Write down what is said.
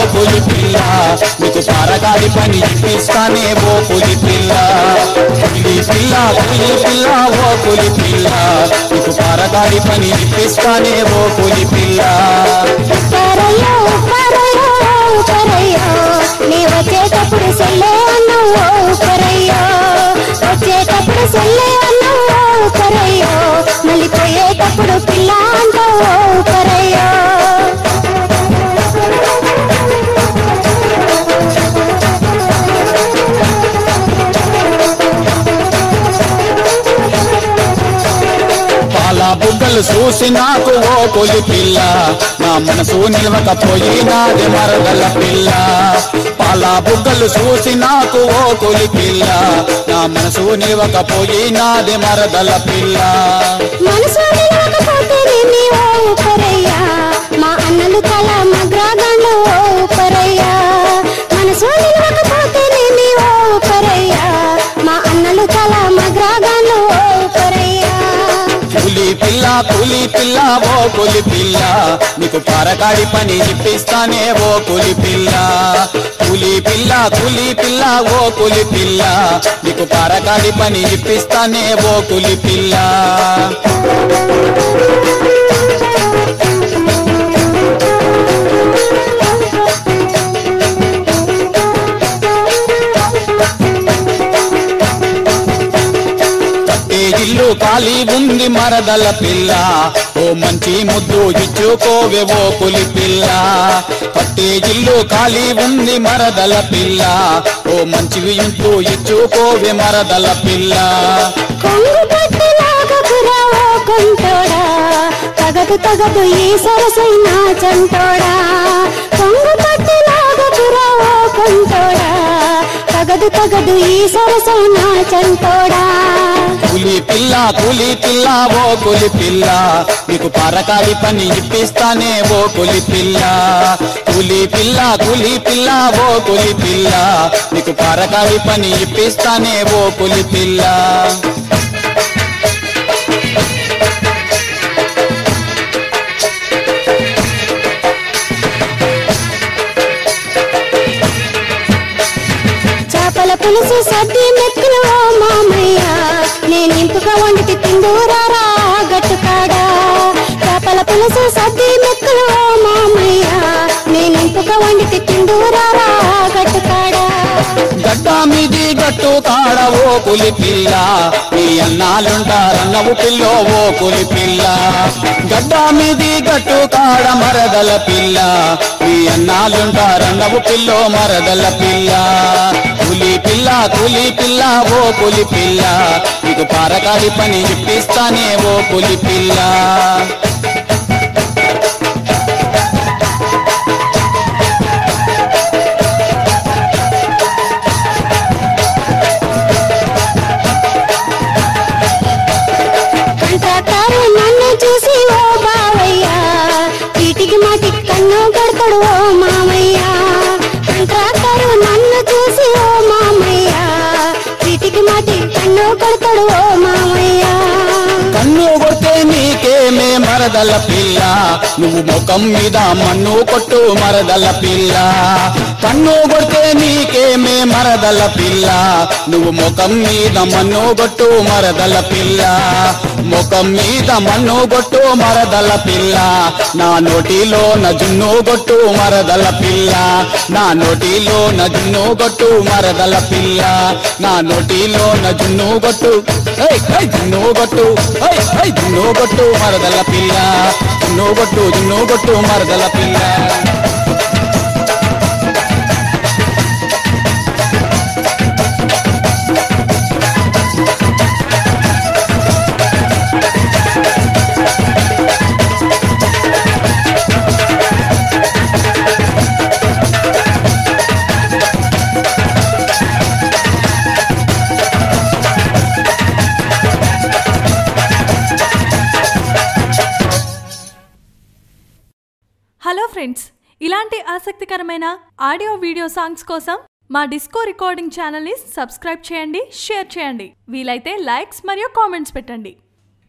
పులి పిల్ల నీకు పారగాడి పని ఇప్పిస్తానే ఓ పులి పిల్ల పులి పిల్ల పులి పిల్ల ఓ పులి పిల్ల నీకు పారగాడి పని ఇప్పిస్తానే ఓ పులి పిల్ల ఉప్పరయ్యో ఉప్పరయ్యో ఉప్పరయ్యో నీ వచ్చేటప్పుడు సెల్లే అన్నవో ఉప్పరయ్యో వచ్చేటప్పుడు సెల్లే అన్నవో ఉప్పరయ్యో మళ్ళీ పోయేటప్పుడు పిల్ల అంటావో ఉప్పరయ్యో పాల బుగ్గలు చూసి నాకు ఓ పులి పిల్ల నా మనసు నిలవకపోయినాది మరదల పిల్ల పాల బుగ్గలు చూసి నాకు ఓ పులి పిల్ల నా మనసు నిలవకపోయినాది మరదల పిల్ల మనసు నిలవకపోతే నిన్ను ఓ ఉప్పరయ్యా మా అన్నలు కల మగ్రాగాండ్లు ఓ ఉప్పరయ్యా మనసు నిలవకపోతే నిన్ను ఓ ఉప్పరయ్యా మా అన్నలు కల మగ్రాగాండ్లు ఓ ఉప్పరయ్యా పులి పిల్ల పులి పిల్ల ఓ పులి పిల్ల నీకు పారకాడి పని ఇప్పిస్తానే ఓ పులి పిల్ల పులి పిల్ల పులి పిల్ల ఓ పులి పిల్ల నీకు పారకాడి పని ఇప్పిస్తానే ఓ పులి పిల్ల కట్టే ఇల్లు ఖాళీ ఉంది మరదల పిల్ల ఓ మంచి ముద్దు ఇచ్చుకోవే ఓ పులి పిల్ల కట్టే ఇల్లు ఖాళీ ఉంది మరదల పిల్ల ఓ మంచి ఇంటూ ఇచ్చుకోవే మరదల పిల్ల కొంగు పట్టులాగకురా ఓ కొంటోడా తగదు తగదు ఈ సరసైన చంటోడా కొంగు పట్టులాగకురా ఓ కొంటోడా తగదు తగదు ఈ సరసైన చంటోడా పులి పిల్ల పులి పిల్ల ఓ పులి పిల్ల నీకు పారకాడి పని ఇప్పిస్తానే ఓ పులి పిల్ల పులి పిల్ల పులి పిల్ల ఓ పులి పిల్ల నీకు పారకాడి పని ఇప్పిస్తానే ఓ పులి పిల్ల చేపల పులుసు సద్ది మెక్కులు ఓ మామయ్య నేను ఇంపుగా వండికి తిందూరారా గట్టుకాడా చేపల పులుసు సద్ది మెక్కులు ఓ మామయ్య నేను ఇంపుగా వండికి తిందూరారా గట్టుకాడా గడ్డ మీది గట్టు కాడ ఓ పులి పిల్ల నీ అన్నాలుంటారన్నవు పిల్లో ఓ పులి పిల్ల గడ్డ మీది గట్టు కాడ మరదల పిల్ల నీ అన్నాలుంటారన్నవు పిల్లో మరదల పిల్ల పులి పిల్ల పులి పిల్ల ఓ పులి పిల్ల నీకు పారకాడి పని ఇప్పిస్తానే ఓ పులి పిల్ల కంట్రాక్టారు నన్ను చూసి ఓ బావయ్య చీటికి మాటికి కన్ను కడతాడు ఓ మామయ్య కంట్రాక్టారు నన్ను చూసి ఓ మామయ్య చీటికి మాటికి కన్ను కడతాడు ఓ మామయ్య కన్ను కొడితే నీకేమే మరదల పిల్ల నువ్వు ముఖం మీద మన్ను కొట్టు మరదల పిల్ల కన్ను కొడితే నీకేమే మరదల పిల్ల నువ్వు ముఖం మీద మన్ను కొట్టు మరదల పిల్ల ముఖం మీద మన్ను కొట్టు మరదల పిల్ల నా నోటిలో నజున్ను కొట్టు మరదల పిల్ల నా నోటిలో నజున్ను కొట్టు మరదల పిల్ల నా నోటిలో నజున్ను కొట్టు ఏయ్, ఏయ్, జున్ను కొట్టు ఏయ్, ఏయ్, జున్ను కొట్టు మరదల పిల్ల జున్ను కొట్టు జున్ను కొట్టు మరదల పిల్ల హలో ఫ్రెండ్స్ ఇలాంటి ఆసక్తికరమైన ఆడియో వీడియో సాంగ్స్ కోసం మా డిస్కో రికార్డింగ్ ఛానల్ని సబ్స్క్రైబ్ చేయండి షేర్ చేయండి వీలైతే లైక్స్ మరియు కామెంట్స్ పెట్టండి